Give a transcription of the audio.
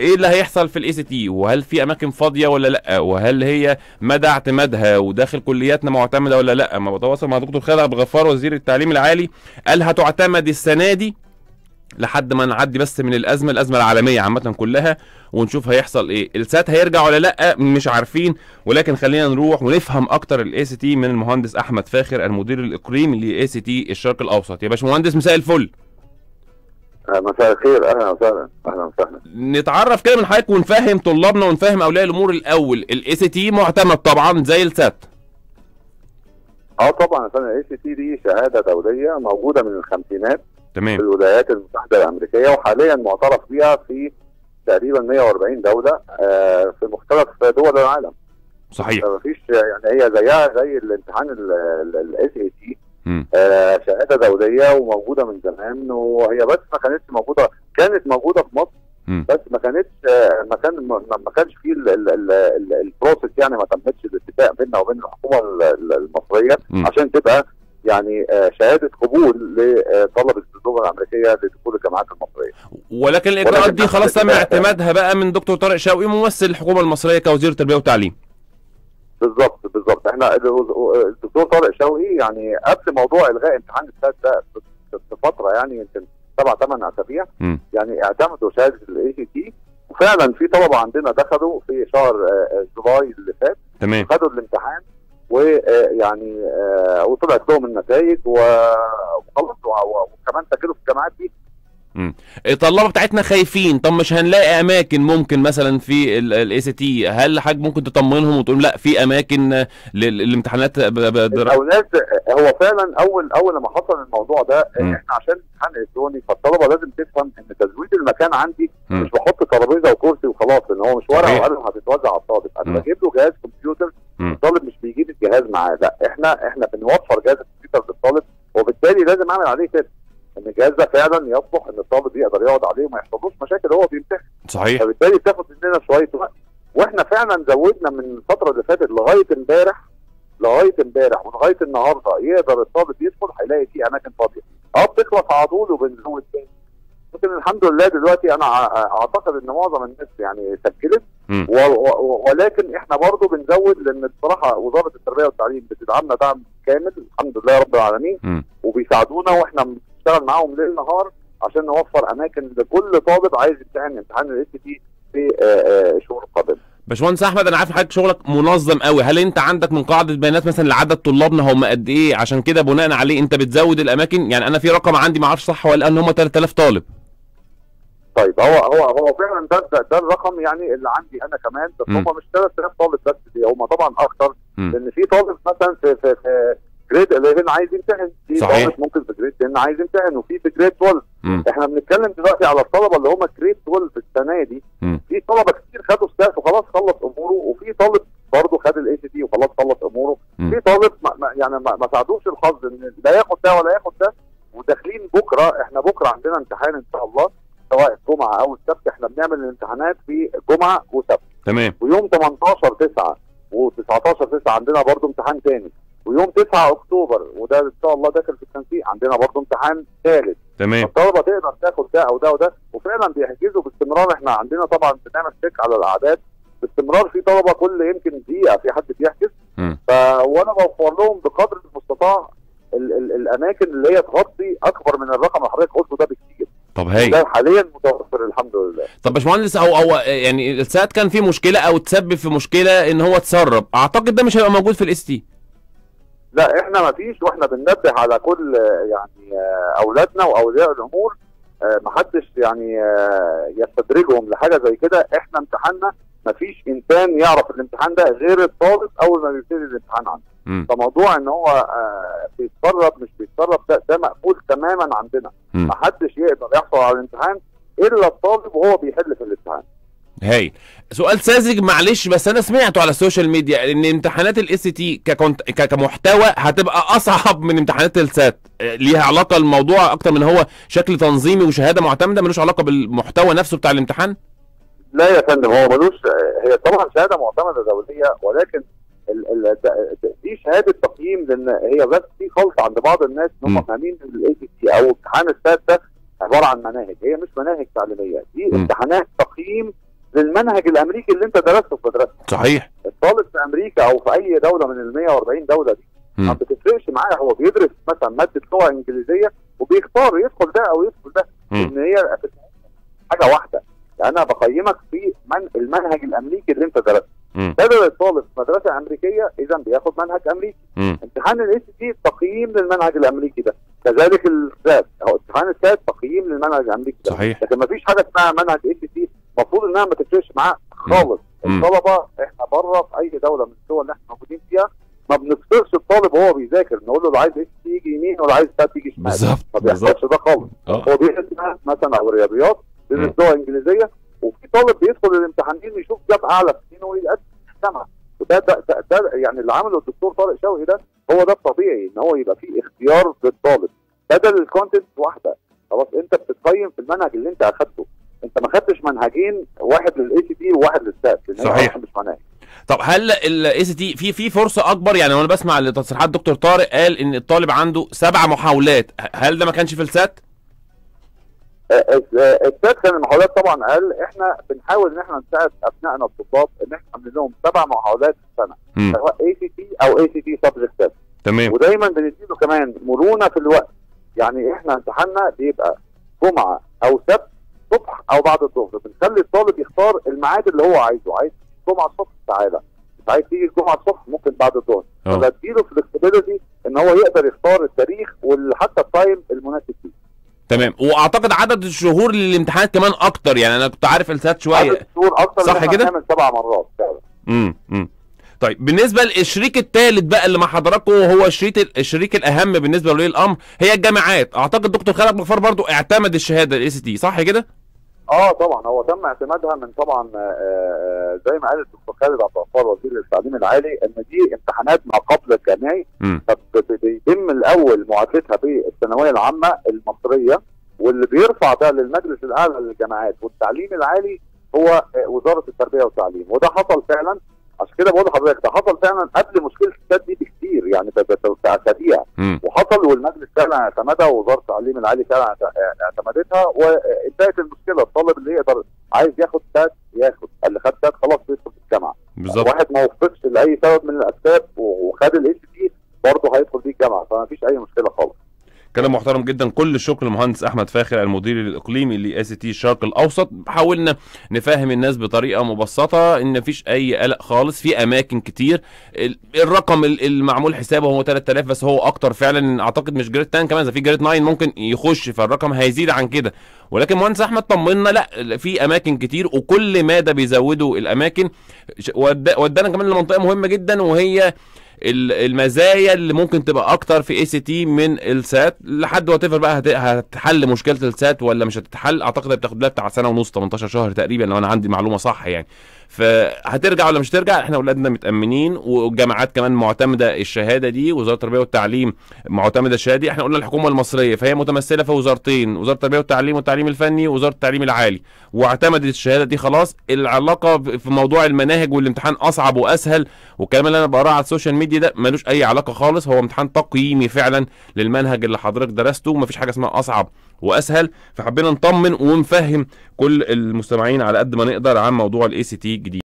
ايه اللي هيحصل في الاي سي تي وهل في اماكن فاضيه ولا لا وهل هي مدى اعتمادها وداخل كلياتنا معتمده ولا لا ما بتواصل مع دكتور خالد عبد الغفار وزير التعليم العالي قال هتعتمد السنه دي لحد ما نعدي بس من الازمه الازمه العالميه عامه كلها ونشوف هيحصل ايه السات هيرجع ولا لا مش عارفين ولكن خلينا نروح ونفهم اكتر الاي سي تي من المهندس احمد فاخر المدير الاقليمي لاي سي تي الشرق الاوسط يا باشمهندس مساء الفل مساء الخير اهلا وسهلا اهلا وسهلا نتعرف كده من حضرتك ونفهم طلابنا ونفهم اولياء الامور الاول الاي سي تي معتمد طبعا زي السات اه طبعا فانا الاي سي تي دي شهاده دوليه موجوده من الخمسينات في تمام الولايات المتحده الامريكيه وحاليا معترف بها في تقريبا 140 دوله آه في مختلف دول العالم صحيح مفيش يعني هي زيها زي الامتحان الاس اي تي مم. شهاده دوليه وموجوده من زمان وهي بس ما كانتش موجوده كانت موجوده في مصر مم. بس ما كانتش آه، ما كان ما ما كانش فيه ال- ال- ال- ال- البروسيس يعني ما تمتش الاتفاق بيننا وبين الحكومه ال- ال- المصريه مم. عشان تبقى يعني آه، شهاده قبول لطلبه اللغه الامريكيه لدخول الجامعات المصريه. ولكن الاجراءات ولكن دي خلاص تم إحنا- اعتمادها بقى من دكتور طارق شوقي ممثل الحكومه المصريه كوزير التربيه والتعليم بالظبط بالظبط احنا ال- الدكتور طارق شوقي يعني قبل موضوع الغاء امتحان السات ده ب- بفتره يعني يمكن سبع ثمان اسابيع مم. يعني اعتمدوا شهاده الاي سي تي وفعلا في طلبه عندنا دخلوا في شهر آه، آه، جولاي اللي فات تمام خدوا الامتحان ويعني وطلعت لهم النتائج و- وخلاص و- و- وكمان سجلوا في الجامعات دي الطلبه بتاعتنا خايفين طب مش هنلاقي اماكن ممكن مثلا في الاي سي تي هل حضرتك ممكن تطمنهم وتقول لا في اماكن آه، لل- للامتحانات ب- ب- در- الاولاد هو فعلا اول اول لما حصل الموضوع ده مم. احنا عشان امتحان الكتروني فالطلبه لازم تفهم ان تزويد المكان عندي مم. مش بحط ترابيزه وكرسي وخلاص ان هو مش ورقه صحيح. وقلم هتتوزع على الطالب انا مم. بجيب له جهاز كمبيوتر مم. الطالب مش بيجيب الجهاز معاه لا احنا احنا بنوفر جهاز الكمبيوتر للطالب وبالتالي لازم اعمل عليه كده ان الجهاز ده فعلا يصلح ان الطالب يقدر يقعد عليه وما يحصلوش مشاكل وهو بيمتحن صحيح فبالتالي بتاخد مننا شويه وقت واحنا فعلا زودنا من الفتره اللي فاتت لغايه امبارح لغايه امبارح ولغايه النهارده يقدر الطالب يدخل هيلاقي في اماكن فاضيه اه بتخلص على طول وبنزود تاني لكن الحمد لله دلوقتي انا ع- اعتقد ان معظم الناس يعني سجلت مم. و- و- ولكن احنا برضه بنزود لان بصراحه وزاره التربيه والتعليم بتدعمنا دعم كامل الحمد لله رب العالمين مم. وبيساعدونا واحنا بنشتغل معاهم ليل نهار عشان نوفر اماكن لكل طالب عايز يمتحن امتحان الاس تي في آه، آه، الشهور القادمه. باشمهندس احمد انا عارف إن حضرتك شغلك منظم قوي هل انت عندك من قاعده بيانات مثلا لعدد طلابنا هم قد ايه عشان كده بناء عليه انت بتزود الاماكن يعني انا في رقم عندي ما اعرفش صح ولا ان هم 3000 طالب طيب هو هو هو فعلا ده, ده, ده الرقم يعني اللي عندي انا كمان بس مم. هم مش 3000 طالب بس دي هم طبعا اكتر مم. لان في طالب مثلا في في, في جريد 11 عايز يمتحن في صحيح. طالب ممكن في جريد 10 عايز يمتحن وفي في جريد 12 مم. احنا بنتكلم دلوقتي على الطلبه اللي هم جريد 12 السنه دي مم. في طلبه كتير خدوا ستاف وخلاص خلص اموره وفي طالب برضه خد الاي سي تي وخلاص خلص اموره مم. في طالب ما ما- يعني ما, ما ساعدوش الحظ ان لا ياخد ده ولا ياخد ده وداخلين بكره احنا بكره عندنا امتحان ان شاء الله سواء الجمعه او السبت احنا بنعمل الامتحانات في جمعه وسبت تمام ويوم 18 9 و19 9 عندنا برضو امتحان تاني ويوم 9 اكتوبر وده ان شاء الله داخل في التنسيق عندنا برضو امتحان ثالث تمام الطلبه تقدر تاخد ده او ده وده وفعلا بيحجزوا باستمرار احنا عندنا طبعا بنعمل تشيك على الاعداد باستمرار في طلبه كل يمكن دقيقه في حد بيحجز مم. ف وانا بوفر لهم بقدر المستطاع ال ال الاماكن اللي هي تغطي اكبر من الرقم اللي حضرتك قلته ده بكتير طب هاي ده حاليا متوفر الحمد لله طب باشمهندس او او يعني الساعات كان في مشكله او تسبب في مشكله ان هو اتسرب اعتقد ده مش هيبقى موجود في الاس تي لا احنا ما فيش واحنا بننبه على كل آه، يعني آه، اولادنا واولياء الامور آه، محدش يعني آه، يستدرجهم لحاجه زي كده احنا امتحاننا ما فيش انسان يعرف الامتحان ده غير الطالب اول ما بيبتدي الامتحان عنده مم. فموضوع ان هو آه، بيتسرب مش بيتسرب ده, ده مقفول تماما عندنا مم. محدش يقدر يحصل على الامتحان الا الطالب وهو بيحل في الامتحان هاي سؤال ساذج معلش بس انا سمعته على السوشيال ميديا ان امتحانات الاس تي كمحتوى هتبقى اصعب من امتحانات السات آه، ليها علاقه الموضوع اكتر من هو شكل تنظيمي وشهاده معتمده ملوش علاقه بالمحتوى نفسه بتاع الامتحان لا يا فندم هو ملوش هي طبعا شهاده معتمده دوليه ولكن ال ال د- دي شهاده تقييم لان هي بس في خلط عند بعض الناس ان مم. هم فاهمين ان الاي سي تي او امتحان السات ده عباره عن مناهج هي مش مناهج تعليميه دي مم. امتحانات تقييم للمنهج الامريكي اللي انت درسته في مدرسه صحيح الطالب في امريكا او في اي دوله من ال 140 دوله دي ما مم. بتفرقش معاه هو بيدرس مثلا ماده لغه انجليزيه وبيختار يدخل ده او يدخل ده مم. ان هي في حاجه واحده يعني انا بقيمك في من المنهج الامريكي اللي انت درسته مم. بدل الطالب في مدرسه امريكيه اذا بياخد منهج امريكي مم. امتحان الاس تي تقييم للمنهج الامريكي ده كذلك السات هو امتحان السات تقييم للمنهج الامريكي ده صحيح لكن ما فيش حاجه اسمها منهج اس تي المفروض انها ما تفرقش معاه خالص مم. الطلبه احنا بره في اي دوله من الدول اللي احنا موجودين فيها ما بنفصلش الطالب وهو بيذاكر نقول له لو عايز اس تي يجي يمين ولا عايز سات يجي شمال بالظبط ما بالظبط بيحصلش ده خالص اه هو بيدرس ماث مثلا او رياضيات بيدرس مم. لغه انجليزيه وفي طالب بيدخل الامتحانين يشوف جاب اعلى في سنين ويقدم في الجامعه وده ده, ده, ده يعني اللي عمله الدكتور طارق شوقي ده هو ده الطبيعي ان هو يبقى فيه اختيار للطالب بدل الكونتنت واحده خلاص انت بتتقيم في المنهج اللي انت اخدته انت ما خدتش منهجين واحد للاي سي تي وواحد للسات لان هي صحيح. أصلاً مش مناهج طب هل الاي سي تي في في فرصه اكبر يعني وانا بسمع لتصريحات دكتور طارق قال ان الطالب عنده سبع محاولات هل ده ما كانش في السات؟ آه، آه، السات كان المحاولات طبعا قال احنا بنحاول ان احنا نساعد ابنائنا الطلاب ان احنا نعمل لهم سبع محاولات في السنه مم. سواء اي سي تي او اي سي تي سبجكت تيست تمام ودايما بنديله كمان مرونه في الوقت يعني احنا امتحاننا بيبقى جمعه او سبت صبح او بعد الظهر بنخلي الطالب يختار الميعاد اللي هو عايزه عايز الجمعه الصبح تعالى مش عايز تيجي الجمعه الصبح ممكن بعد الظهر اه فبديله فلكسبيليتي ان هو يقدر يختار التاريخ وحتى التايم المناسب فيه تمام واعتقد عدد الشهور للامتحانات كمان اكتر يعني انا كنت عارف السات عدد شويه الشهور اكتر صح إن إحنا كده؟ هنعمل سبع مرات فعلا امم امم طيب بالنسبه للشريك الثالث بقى اللي مع حضراتكم وهو الشريك الشريك الاهم بالنسبه لولي الامر هي الجامعات اعتقد دكتور خالد غفار برضو اعتمد الشهاده الاي سي تي صح كده اه طبعا هو تم اعتمادها من طبعا آه، آه، زي ما قال الدكتور خالد عبد الغفار وزير التعليم العالي ان دي امتحانات ما قبل الجامعي امم فبيتم الاول معادلتها بالثانويه العامه المصريه واللي بيرفع ده للمجلس الاعلى للجامعات والتعليم العالي هو آه، وزاره التربيه والتعليم وده حصل فعلا عشان كده بقول لحضرتك ده حصل فعلا قبل مشكله السد دي بكتير يعني ب- ب- باسابيع امم وحصل والمجلس فعلا اعتمدها ووزاره التعليم العالي فعلا اعت- اعتمدتها وانتهت المشكله الطالب اللي يقدر عايز ياخد سات ياخد اللي خد سات خلاص بيدخل في الجامعه بالظبط واحد ما وفقش لاي سبب من الاسباب و- وخد الاي سي تي برضه هيدخل بيه الجامعه فما فيش اي مشكله خالص كلام محترم جدا كل الشكر للمهندس احمد فاخر المدير الاقليمي لاي سي تي الشرق الاوسط حاولنا نفهم الناس بطريقه مبسطه ان مفيش اي قلق خالص في اماكن كتير ال- الرقم ال- المعمول حسابه هو 3000 بس هو اكتر فعلا اعتقد مش جريد 10 كمان اذا في جريد 9 ممكن يخش فالرقم هيزيد عن كده ولكن مهندس احمد طمنا لا في اماكن كتير وكل مادة بيزودوا الاماكن ش- ود- ودانا كمان لمنطقه مهمه جدا وهي ال- المزايا اللي ممكن تبقى اكتر في اي سي تي من السات لحد وات بقى هت- هتحل مشكله السات ولا مش هتتحل اعتقد بتاخد لها بتاع سنه ونص 18 شهر تقريبا لو انا عندي معلومه صح يعني فهترجع ولا مش ترجع احنا اولادنا متامنين والجامعات كمان معتمده الشهاده دي وزاره التربيه والتعليم معتمده الشهاده دي احنا قلنا الحكومه المصريه فهي متمثله في وزارتين وزاره التربيه والتعليم والتعليم الفني ووزاره التعليم العالي واعتمدت الشهاده دي خلاص العلاقه ب- في موضوع المناهج والامتحان اصعب واسهل والكلام اللي انا بقراه على السوشيال ميديا ده ملوش اي علاقه خالص هو امتحان تقييمي فعلا للمنهج اللي حضرتك درسته ومفيش حاجه اسمها اصعب واسهل فحبينا نطمن ونفهم كل المستمعين على قد ما نقدر عن موضوع الاي سي تي الجديد